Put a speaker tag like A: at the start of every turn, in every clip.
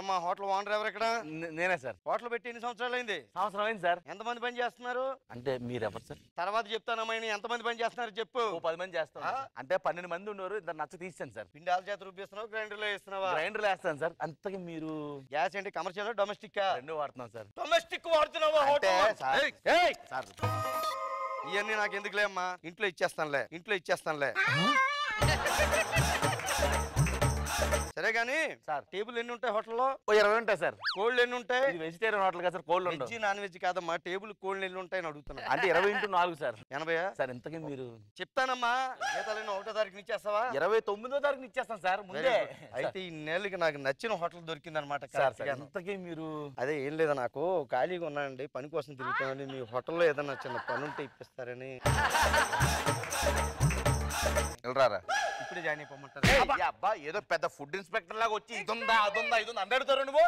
A: ఎవరమ్మా hotel owner ఎవరు ఇక్కడ
B: నే- నేనే సార్
A: హోటల్ పెట్టి ఎన్ని సంవత్సరాలు అయింది
B: సంవత్సరం అయింది సార్
A: ఎంతమంది పని చేస్తున్నారు
B: అంటే మీరెవరు సార్
A: తర్వాత చెప్తానమ్మా నేను ఎంతమంది పని చేస్తున్నారు చెప్పు
B: ఓ పది మంది చేస్తాం సార్. అంటే పన్నెండు మంది ఉన్నారు ఇద్దరు నచ్చ తీసాను సార్
A: పిండాల చేత రూపిస్తున్నావు గ్రైండర్ లో వేస్తున్నావా
B: గ్రైండర్ వేస్తాను సార్ అంతకి మీరు
A: గ్యాస్ ఏంటి కమర్షియల్ డొమెస్టిక్
B: రెండు వాడుతున్నాం సార్
A: డొమెస్టిక్ వాడుతున్నావా
B: అంటే
A: హోటల్
B: సార్-
A: ఏయ్!
B: సార్
A: ఇవన్నీ నాకు ఎందుకులే అమ్మా ఇంట్లో ఇచ్చేస్తానులే ఇంట్లో ఇచ్చేస్తానులే సరే గాని
B: సార్.
A: టేబుల్ ఎన్ని ఉంటాయి హోటల్లో
B: ఓ ఇరవై ఉంటాయి సార్
A: కోళ్ళు ఎన్ని ఉంటాయి
B: ఇది వెజిటేరియన్ హోటల్ కదా సార్ కోల్డ్ ఉండవు
A: వెజ్ నాన్ వెజ్ కాదమ్మా టేబుల్ కోళ్ళు ఎన్ని ఉంటాయని అడుగుతున్నా
B: అంటే ఇరవై ఇంటూ నాలుగు సార్
A: ఎనభయా
B: సార్ ఇంతకీ మీరు
A: చెప్తానమ్మా గీతాలైన ఒకటో తారీఖు ఇచ్చేస్తావా
B: ఇరవై తొమ్మిదో తారీఖు ఇచ్చేస్తాం సార్ ముందే
A: Very good. అయితే ఈ నెలకి నాకు నచ్చిన హోటల్ దొరికింది అనమాట
B: సార్ సార్ ఇంతకీ మీరు
A: అదే ఏం లేదా నాకు ఖాళీగా ఉన్నానండి పని కోసం తిరుగుతున్నాను మీ హోటల్లో ఏదైనా చిన్న పని ఉంటే ఇప్పిస్తారని
C: వెళ్ళరారా
A: ఇప్పుడే జాయిన్ అయిపోమంటారు
B: ఏయ్, ఈ అబ్బా ఏదో పెద్ద ఫుడ్ ఇన్స్పెక్టర్ లాగా వచ్చి ఇది ఉందా అది ఉందా ఇది ఉందా అందడుతారు నువ్వు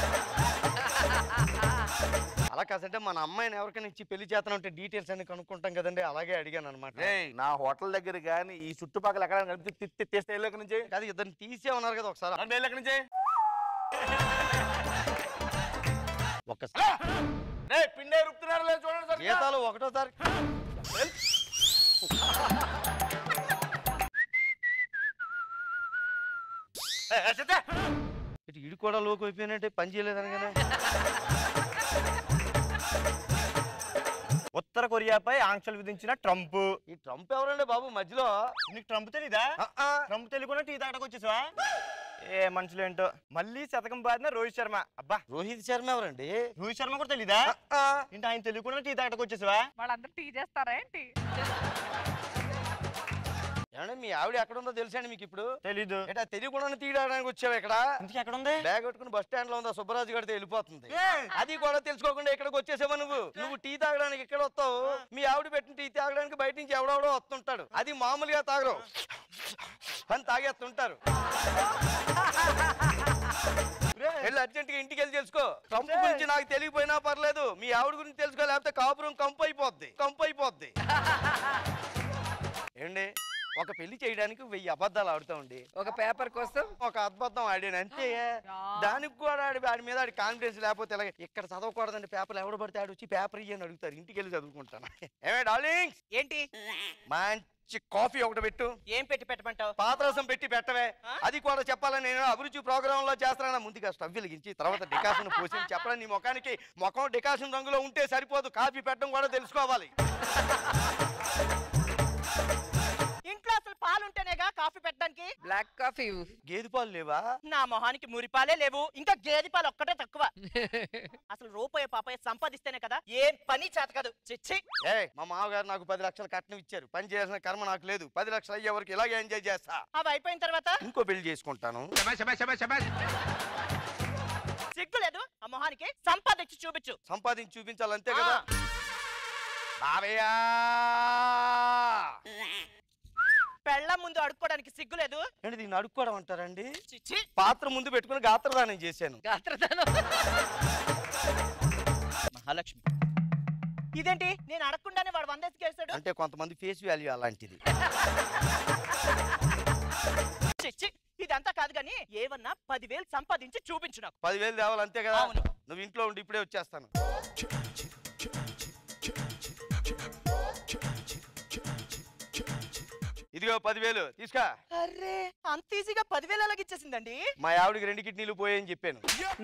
A: అలా కాదంటే మన అమ్మాయిని ఎవరికైనా ఇచ్చి పెళ్లి చేతనంటే డీటెయిల్స్ అన్ని కనుక్కుంటాం కదండి అలాగే అడిగాను అనమాట
B: ఏయ్, నా హోటల్ దగ్గర కానీ ఈ చుట్టుపక్కల ఎక్కడ కనిపిస్తే తిత్తి తీస్తే వెళ్ళక నుంచి
A: కాదు ఇద్దరిని తీసే ఉన్నారు కదా ఒకసారి
B: నన్ను వెళ్ళక నుంచి
A: ఒక్కసారి
B: రే పిండే రుపుతున్నారు లేదు చూడండి సార్
A: గీతాలు ఒకటో తారీఖు
B: ఏ, ఏ, చెత్త.
A: ఇటు ఇడు కూడా లోకి అయిపోయినట్టే పని చేయలేదనగానే
D: ఉత్తర కొరియాపై ఆంక్షలు విధించిన ట్రంప్
A: ఈ ట్రంప్ ఎవరండి బాబు మధ్యలో
D: నీకు ట్రంప్ తెలీదా
A: ఆ, ఆ.
D: ట్రంప్ తెలియకుండా టీ తాగడానికి వచ్చేసావా ఏ మనుషులు ఏంటో మళ్ళీ శతకం బాధిన రోహిత్ శర్మ అబ్బా
A: రోహిత్ శర్మ ఎవరండి
D: రోహిత్ శర్మ కూడా తెలీదా
A: ఆ,
D: ఏంటి ఆయన తెలియకుండా టీ తాగడానికి వచ్చేసావా
E: వాళ్ళందరూ టీ చేస్తారా ఏంటి
A: ఏమండి మీ ఆవిడ ఎక్కడ ఉందో తెలుసండి మీకు ఇప్పుడు
D: తెలీదు
A: ఏటా తెలియకుండా తీయడానికి వచ్చావు ఇక్కడ
D: ఇంతకీ ఎక్కడ ఉంది
A: బ్యాగ్ పెట్టుకుని బస్ స్టాండ్ లో ఉందా సుబ్బరాజు గడితే వెళ్ళిపోతుంది అది కూడా తెలుసుకోకుండా ఇక్కడికి వచ్చేసావా నువ్వు నువ్వు టీ తాగడానికి ఇక్కడ వస్తావు మీ ఆవిడ పెట్టిన టీ తాగడానికి బయట నుంచి ఎవడెవడో వస్తుంటాడు అది మామూలుగా తాగరు అని తాగేస్తుంటారు వెళ్ళి అర్జెంట్ గా ఇంటికి వెళ్ళి తెలుసుకో కంపు గురించి నాకు తెలియపోయినా పర్లేదు మీ ఆవిడ గురించి తెలుసుకో లేకపోతే కాపురం కంపు అయిపోద్ది కంపు అయిపోద్ది ఏండి ఒక పెళ్లి చేయడానికి వెయ్యి అబద్ధాలు ఆడుతా ఉండి
E: ఒక పేపర్ కోసం
A: ఒక అద్భుతం ఆడాను అంతే దానికి కూడా ఆడి ఆడి మీద ఆడి కాన్ఫిడెన్స్ లేకపోతే ఇలాగ ఇక్కడ చదవకూడదండి పేపర్ ఎవడు పడితే ఆడు వచ్చి పేపర్ ఇయ్యని అడుగుతారు ఇంటికి వెళ్ళి చదువుకుంటాను ఏమే డార్లింగ్స్
F: ఏంటి
A: మంచి కాఫీ ఒకటి పెట్టు
F: ఏం పెట్టి పెట్టమంటావు
A: పాత్రసం పెట్టి పెట్టవే అది కూడా చెప్పాలని నేను అభిరుచి ప్రోగ్రామ్ లో చేస్తాను ముందుగా స్టవ్ వెలిగించి తర్వాత డికాషన్ పోసి చెప్పడం నీ ముఖానికి ముఖం డికాషన్ రంగులో ఉంటే సరిపోదు కాఫీ పెట్టడం కూడా తెలుసుకోవాలి
F: ఇంట్లో అసలు పాలు ఉంటేనేగా కాఫీ పెట్టడానికి
E: బ్లాక్ కాఫీ
A: గేదె పాలు లేవా
F: నా మొహానికి మురిపాలే లేవు ఇంకా గేదె పాలు ఒక్కటే తక్కువ అసలు రూపాయి పాపాయ సంపాదిస్తేనే కదా ఏం పని చేత కాదు చిచ్చి
A: ఏ మా మామగారు నాకు పది లక్షలు కట్నం ఇచ్చారు పని చేయాల్సిన కర్మ నాకు లేదు పది లక్షలు అయ్యే వరకు ఇలాగే ఎంజాయ్ చేస్తా
F: అవి అయిపోయిన తర్వాత
A: ఇంకో పెళ్లి చేసుకుంటాను
F: సిగ్గు లేదు ఆ మొహానికి సంపాదించి చూపించు
A: సంపాదించి చూపించాలి అంతే కదా బావయ్యా
F: పెళ్ళ ముందు అడుక్కోవడానికి సిగ్గు లేదు
A: ఏంటి దీన్ని అడుక్కోవడం అంటారండి
F: చిచ్చి
A: పాత్ర ముందు పెట్టుకుని గాత్రదానం చేశాను
E: గాత్రదానం
F: మహాలక్ష్మి ఇదేంటి నేను అడగకుండానే వాడు వందేసి గెలిచాడు
A: అంటే కొంతమంది ఫేస్ వాల్యూ అలాంటిది
F: చిచ్చి ఇదంతా కాదు గాని ఏమన్నా పదివేలు సంపాదించి చూపించు నాకు
A: పదివేలు తేవాలి అంతే కదా
F: అవును.
A: నువ్వు ఇంట్లో ఉండి ఇప్పుడే వచ్చేస్తాను ఇదిగో పదివేలు తీసుకా
F: అర్రే అంత ఈజీగా పదివేలు ఎలాగిచ్చేసిందండి
A: మా ఆవిడకి రెండు కిడ్నీలు పోయాయని చెప్పాను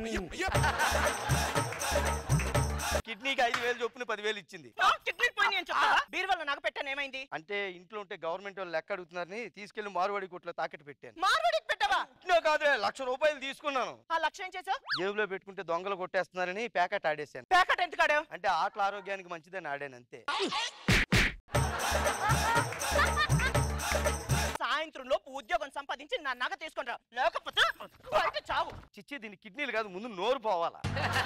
A: కిడ్నీకి ఐదు వేలు చొప్పున పదివేలు ఇచ్చింది
F: నా కిడ్నీ పోయినాయి అని చెప్తావా బీరువాలో నాకు పెట్టాను ఏమైంది
A: అంటే ఇంట్లో ఉంటే గవర్నమెంట్ వాళ్ళు లెక్క అడుగుతున్నారని తీసుకెళ్లి మారువాడి కొట్లో తాకట్టు పెట్టాను
F: మార్వాడికి పెట్టావా
A: ఇట్లా కాదే లక్ష రూపాయలు తీసుకున్నాను
F: ఆ లక్ష్యం చేసావు
A: జేబులో పెట్టుకుంటే దొంగలు కొట్టేస్తున్నారని ప్యాకెట్ ఆడేశాను
F: ప్యాకెట్ ఎందుకు ఆడావు
A: అంటే ఆటల ఆరోగ్యానికి మంచిదని ఆడాను అంతే
F: సాయంత్రం లోపు ఉద్యోగం సంపాదించి నా నగ తీసుకొని రా లేకపోతే బయట చావు
A: చిచ్చి దీని కిడ్నీలు కాదు ముందు నోరు పోవాలా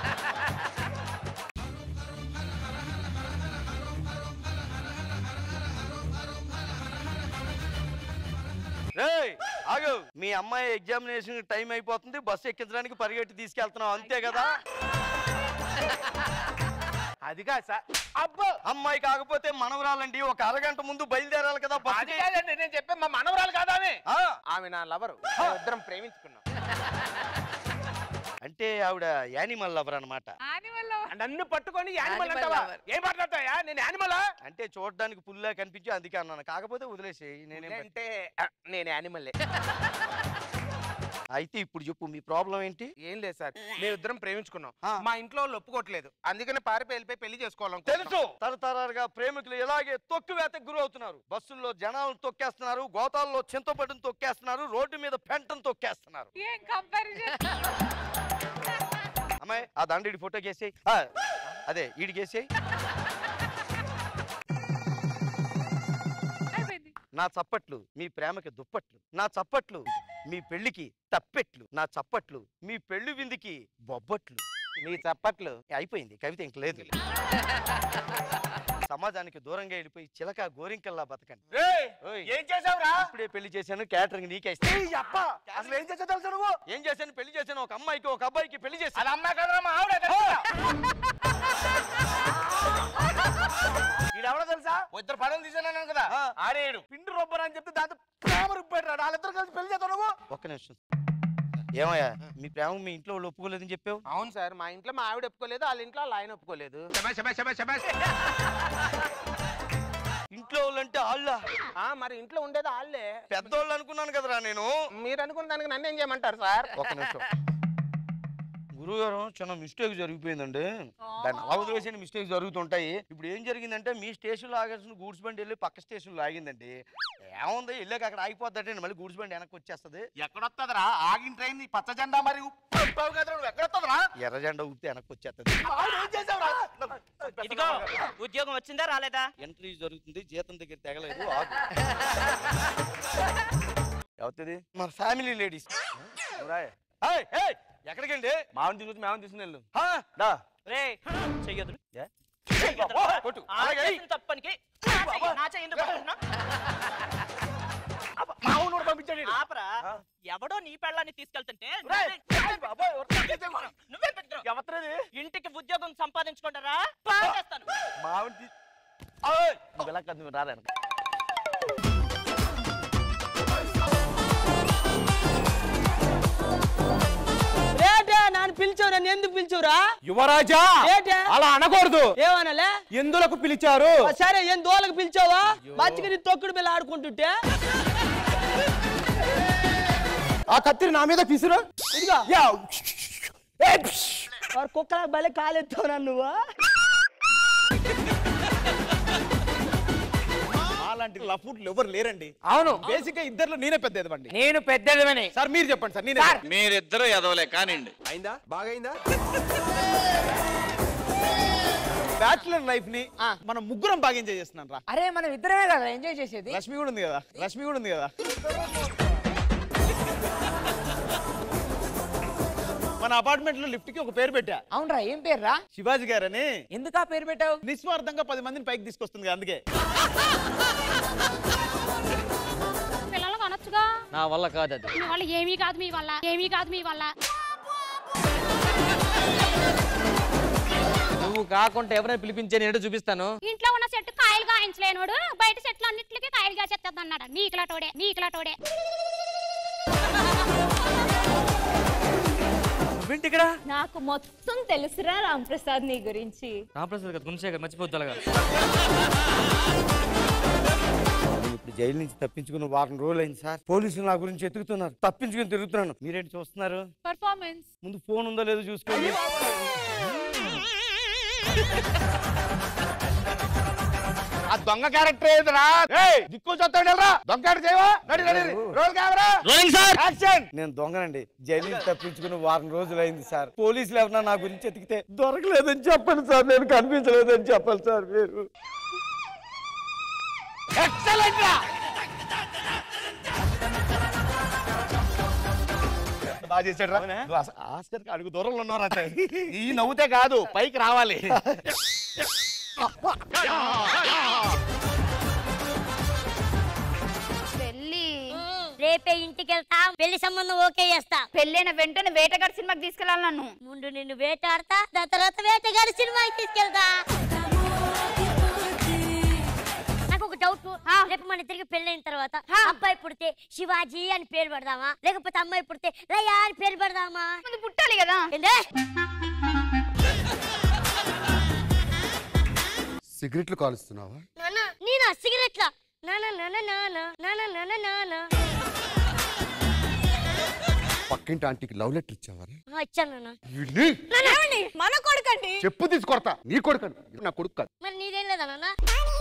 A: రేయ్ ఆగు మీ అమ్మాయి ఎగ్జామినేషన్ టైం అయిపోతుంది బస్సు ఎక్కించడానికి పరిగెట్టి తీసుకెళ్తున్నావు అంతే కదా
B: అది కాదు సార్
A: అబ్బో అమ్మాయి కాకపోతే మనవరాలండి ఒక అరగంట ముందు బయలుదేరాలి కదా
B: అది
A: బస్సుకి.
B: కాదండి నేను చెప్పే మా మనవరాలు కాదా ఆమె
A: ఆ,
B: ఆమె నా లవరు ఇద్దరం ప్రేమించుకున్నాం
A: అంటే ఆవిడ యానిమల్ లవర్ అనమాట
E: యానిమల్
C: నన్ను పట్టుకొని యానిమల్
E: Animal
C: అంటావా
E: lover.
C: ఏం మాట్లాడతాయా నేను యానిమలా
A: అంటే చూడడానికి పుల్లా కనిపించి అందుకే అన్నాను కాకపోతే వదిలేసి నేనేం పట్ట-
C: అంటే ఆ, నేను యానిమల్లే
A: అయితే ఇప్పుడు చెప్పు మీ ప్రాబ్లం ఏంటి
C: ఏం లేదు సార్ మేమిద్దరం ప్రేమించుకున్నాం
A: ఆ.
C: మా ఇంట్లో వాళ్ళు ఒప్పుకోవట్లేదు అందుకని పారిపోయి వెళ్ళిపోయి పెళ్లి చేసుకోవాలనుకుంటున్నాం
A: తెలుసు తరతరాలుగా ప్రేమికులు ఇలాగే తొక్కివేతకు గురవుతున్నారు బస్సుల్లో జనాలను తొక్కేస్తున్నారు గోతాల్లో చింతపడిని తొక్కేస్తున్నారు రోడ్డు మీద పెంటను తొక్కేస్తున్నారు
E: ఏం కంపారిజన్
A: అమ్మాయి ఆ దండ ఫోటో కేసేయి అదే ఈడికేసేయి
E: అయిపోయింది
A: నా చప్పట్లు మీ ప్రేమకి దుప్పట్లు నా చప్పట్లు మీ పెళ్లికి తప్పెట్లు నా చప్పట్లు మీ పెళ్లి విందుకి బొబ్బట్లు
C: మీ చప్పట్లు
A: అయిపోయింది కవిత ఇంక లేదు సమాజానికి దూరంగా వెళ్ళిపోయి చిలక గోరింకల్లా బతకండి ఓయ్.
C: ఏం చేసావురా
A: ఇప్పుడే పెళ్లి చేశాను క్యాటరింగ్ నీకే ఇస్తాను
C: అబ్బా అసలు ఏం చేసావు తెలుసా నువ్వు
A: ఏం చేశాను పెళ్లి చేశాను ఒక అమ్మాయికి ఒక అబ్బాయికి పెళ్లి చేశాను
C: అది అమ్మాయి కదరా మా ఆవిడ తెలుసా? ఈడెవడో తెలుసా ఇద్దరు పనులు తీసాను కదా
A: ఆ.
C: ఆడేడు పిండి రొబ్బరు అని చెప్తే దాంతో ప్రేమ రుబ్బెట్టాడు వాళ్ళిద్దరు కలిసి పెళ్లి చేస్తావు నువ్వు
A: ఒక్క నిమిషం ఏమయ్యా మీ ప్రేమ మీ ఇంట్లో వాళ్ళు ఒప్పుకోలేదని చెప్పావు
C: అవును సార్ మా ఇంట్లో మా ఆవిడ ఒప్పుకోలేదు వాళ్ళ ఇంట్లో వాళ్ళ ఆయన ఒప్పుకోలేదు
A: ఇంట్లో వాళ్ళంటే వాళ్ళ
C: ఆ, మరి ఇంట్లో ఉండేది వాళ్ళే
A: పెద్దోళ్ళు అనుకున్నాను కదరా నేను
C: మీరు అనుకున్న దానికి నన్ను ఏం చేయమంటారు సార్
A: ఒక్క నిమిషం గురుగారు చిన్న మిస్టేక్ జరిగిపోయిందండి దాన్ని అలా వదిలేసిన మిస్టేక్ జరుగుతుంటాయి ఇప్పుడు ఏం జరిగిందంటే మీ స్టేషన్లో ఆగాల్సిన గూడ్స్ బండి వెళ్ళి పక్క స్టేషన్లో ఆగిందండి ఏముంది వెళ్ళాక అక్కడ ఆగిపోద్దంటే మళ్ళీ గూడ్స్ బండి వెనక్కి వచ్చేస్తుంది
B: ఎక్కడొస్తుందిరా ఆగిన ట్రైన్ పచ్చ జెండా మరి ఉప్పావు కదరా నువ్వు ఎక్కడొస్తుందిరా
A: ఎర్ర జెండా ఊపితే వెనక్కి వచ్చేస్తుంది
B: ఏం చేసావురా
F: ఇదిగో ఉద్యోగం వచ్చిందా రాలేదా
A: ఎంట్రీ జరుగుతుంది జీతం దగ్గర తెగలేదు ఆగు అవుతుంది మన ఫ్యామిలీ లేడీస్ ఎక్కడికండి
B: మామని తీసుకొచ్చి మేమని తీసుకుని వెళ్ళు
A: హా, దా.
F: రే చెయ్యదు
A: ఏ? కొట్టు.
F: ఆ
A: అలాగే
F: చేసిన తప్పనికి నా చెయ్యి- నా చెయ్యి ఎందుకు పట్టుకుంటున్నావ్?
C: మామూలు కూడా పంపించాడు ఈడు.
F: ఆపరా ఎవడో నీ పెళ్ళాన్ని తీసుకెళ్తుంటే
C: రేయ్,
F: నువ్వే-
C: బాబోయ్, ఎవరు
F: నువ్వే పెట్టుకున్నావు.
C: ఎవరిది
F: ఇంటికి ఉద్యోగం సంపాదించుకుంటారా పాటేస్తాను
B: మామని తీ-
A: ఓయ్.
B: నువ్వు ఎలా కాదు, నువ్వు రారా వెనక.
G: రేటే నన్ను పిలిచావు నన్ను ఎందుకు పిలిచావురా
C: యువరాజా
G: ఏంటే?
C: అలా అనకూడదు
G: ఏమనలే
C: ఎందులకు పిలిచారు
G: ఆ, సరే ఏం దోలకు పిలిచావా మచ్చికి నీ తొక్కుడు బిల్ల ఆడుకుంటుంటే
C: ఆ కత్తిరి నా మీద పిసురు
G: ఇదిగో
C: యా. ఏ,
G: వాడు కుక్కల బలి కాలెత్తావు నువ్వు
C: అలాంటి లఫూట్లు ఎవరు లేరండి
H: అవును
C: బేసిక్ గా ఇద్దరు నేనే పెద్ద ఎదవండి
H: నేను పెద్దదివని
C: సార్ మీరు చెప్పండి సార్ నేనే
B: మీరిద్దరూ ఎదవలే కానివ్వండి
C: అయిందా బాగైందా బ్యాచులర్ లైఫ్ ని మనం ముగ్గురం బాగా ఎంజాయ్ చేస్తున్నాం రా
H: అరే మనం ఇద్దరమే కదా ఎంజాయ్ చేసేది
C: రష్మి కూడా ఉంది కదా రష్మి కూడా ఉంది కదా మన అపార్ట్మెంట్ లో లిఫ్ట్ కి ఒక పేరు పెట్టా
H: అవునరా ఏం పేర్రా
C: శివాజీ గారని
H: ఎందుకు ఆ పేరు పెట్టావు
C: నిస్వార్థంగా పది మందిని పైకి తీసుకొస్తుంది కదా అందుకే
I: పిల్లలకు అనొచ్చుగా
G: నా వల్ల కాదు అది
I: మీ వల్ల ఏమీ కాదు మీ వల్ల ఏమీ కాదు మీ వల్ల
G: నువ్వు కాకుండా ఎవరైనా పిలిపించే ఏంటో చూపిస్తాను
I: ఇంట్లో ఉన్న చెట్టు కాయలు కాయించలేనోడు బయట చెట్లు అన్నిటికీ కాయలు కాసేస్తుంది అన్నాడు నీకులాటోడే నీకులాటోడే
G: నువ్వేంటి ఇక్కడ
I: నాకు మొత్తం తెలుసురా రాంప్రసాద్ నీ గురించి
G: రామప్రసాద్ కదా గుణశేఖర్ మర్చిపోద్దాలుగా
A: నేను ఇప్పుడు జైలు నుంచి తప్పించుకున్న వారం రోజులు అయింది సార్ పోలీసులు నా గురించి ఎతుకుతున్నారు తప్పించుకుని తిరుగుతున్నాను మీరేంటి చూస్తున్నారు
E: పర్ఫార్మెన్స్
A: ముందు ఫోన్ ఉందో లేదో చూసుకోండి
C: ఆ దొంగ క్యారెక్టర్ ఏదిరా ఏయ్, దిక్కు చూస్తాడు దొంగ క్యారెక్టర్ చేయవా నడి నడి రోల్ కెమెరా యాక్షన్
A: నేను దొంగనండి జైలు నుంచి తప్పించుకుని వారం రోజులు అయింది సార్ పోలీసులు ఎవరన్నా నా గురించి ఎతికితే దొరకలేదని చెప్పండి సార్ నేను కనిపించలేదని చెప్పాలి సార్ మీరు
C: ఎక్సలెంట్ రా
B: బాగా చేశాడు రా నువ్వు ఆస్- ఆస్కర్కి అడుగు దూరంలో ఉన్నారా ఈ నవ్వుతే కాదు పైకి రావాలి
I: పెళ్ళి రేపే ఇంటికి వెళ్తా పెళ్లి సంబంధం ఓకే చేస్తా
J: పెళ్ళైన వెంటనే వేటగాడి సినిమాకి తీసుకెళ్ళాలి నన్ను
I: ముందు నిన్ను వేటాడతా దాని తర్వాత వేటగాడి సినిమాకి తీసుకెళ్తా నాకు ఒక డౌట్ రేపు మన ఇద్దరికి పెళ్ళైన తర్వాత
K: తర్వాత అబ్బాయి పుడితే శివాజీ అని పేరు పెడదామా లేకపోతే అమ్మాయి పుడితే రయ్యా అని పేరు పెడదామా
J: ముందు పుట్టాలి కదా
K: ఏందే
L: సిగరెట్లు కాలుస్తున్నావా
K: నాన్న నేనా సిగరెట్ల నాన్న నాన్న నాన్న నాన్న నాన్న నాన్న
L: పక్కింటి ఆంటీకి లవ్ లెటర్ ఇచ్చావా
K: ఆ, ఇచ్చాను నాన్న
L: వీడిని
K: మన కొడుకండి
L: చెప్పు తీసుకొడతా నీ కొడుకు నా కొడుకు కాదు
K: మరి నీదేం లేదా నాన్న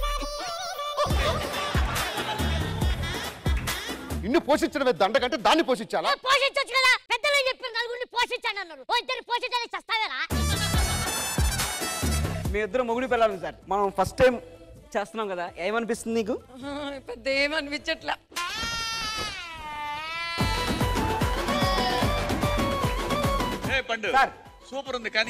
L: నిన్ను పోషించడమే దండ కంటే దాన్ని పోషించాలా
K: పోషించవచ్చు కదా పెద్దలు చెప్పారు నలుగురిని పోషించాను అన్నారు ఓ ఇద్దరు పోషించాలని చస్తావేరా
G: మీ ఇద్దరు మొగుడు పిల్లలు సార్ మనం ఫస్ట్ టైం చేస్తున్నాం కదా ఏమనిపిస్తుంది నీకు
E: పెద్ద ఏమనిపించట్లా
C: పండు
G: సార్
C: సూపర్ ఉంది కానీ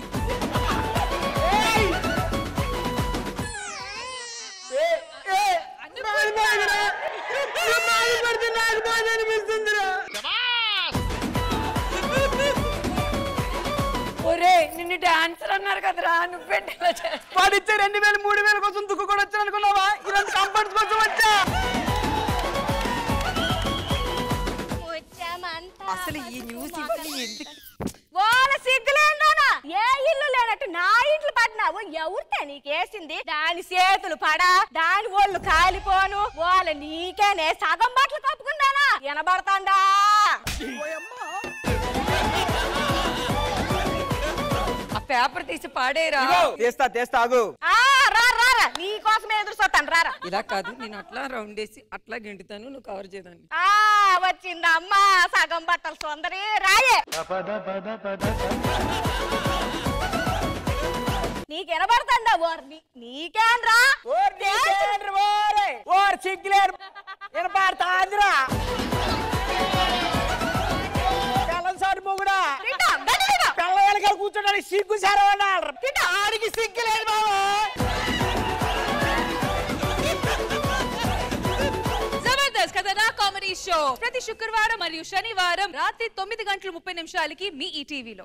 E: ఒరే నిన్ను డాన్సర్ అన్నారు కదరా నువ్వేంటి ఇలా చేస్తావు?
G: వాడిచ్చే రెండు వేలు మూడు వేల కోసం దుక్కు కూడా వచ్చాను అనుకున్నావా ఇలాంటి కంఫర్ట్స్ కోసం వచ్చా
E: అసలు ఈ న్యూస్ ఇవన్నీ ఎందుకు
F: వాళ్ళ సిగ్గులేందానా ఏ ఇల్లు లేనట్టు నా ఇంట్లో పడినావు ఎవరితే నీకేసింది దాని చేతులు పడా దాని ఒళ్ళు కాలిపోను వాళ్ళ నీకేనే సగం బట్టలు కప్పుకున్నానా వినబడతాండా
E: ఆ పేపర్ తీసి పాడేరా
G: తీస్తా తీస్తా ఆగు
F: ఆ, రా రా రా నీ కోసమే ఎదురు చూస్తాను రారా
E: ఇలా కాదు నేను అట్లా రౌండ్ వేసి అట్లా గెంటుతాను నువ్వు కవర్ చేయదాన్ని
F: ఆ వచ్చిందమ్మా సగం బట్టలు సుందరి రాయే నీకు వినబడతాండా ఓర్ని నీకేం రా
G: ఓర్ సిగ్గులేరు వినపాడుతాందిరా తెల్లంసారి మొగుడా పిల్ల వెనకాల కూర్చోడానికి సిగ్గు సారా అన్నారు ఆడికి సిగ్గు లేదు బాబు
E: జబర్దస్త్ కథనా కామెడీ షో ప్రతి శుక్రవారం మరియు శనివారం రాత్రి తొమ్మిది గంటల ముప్పై నిమిషాలకి మీ ఈ టీవీలో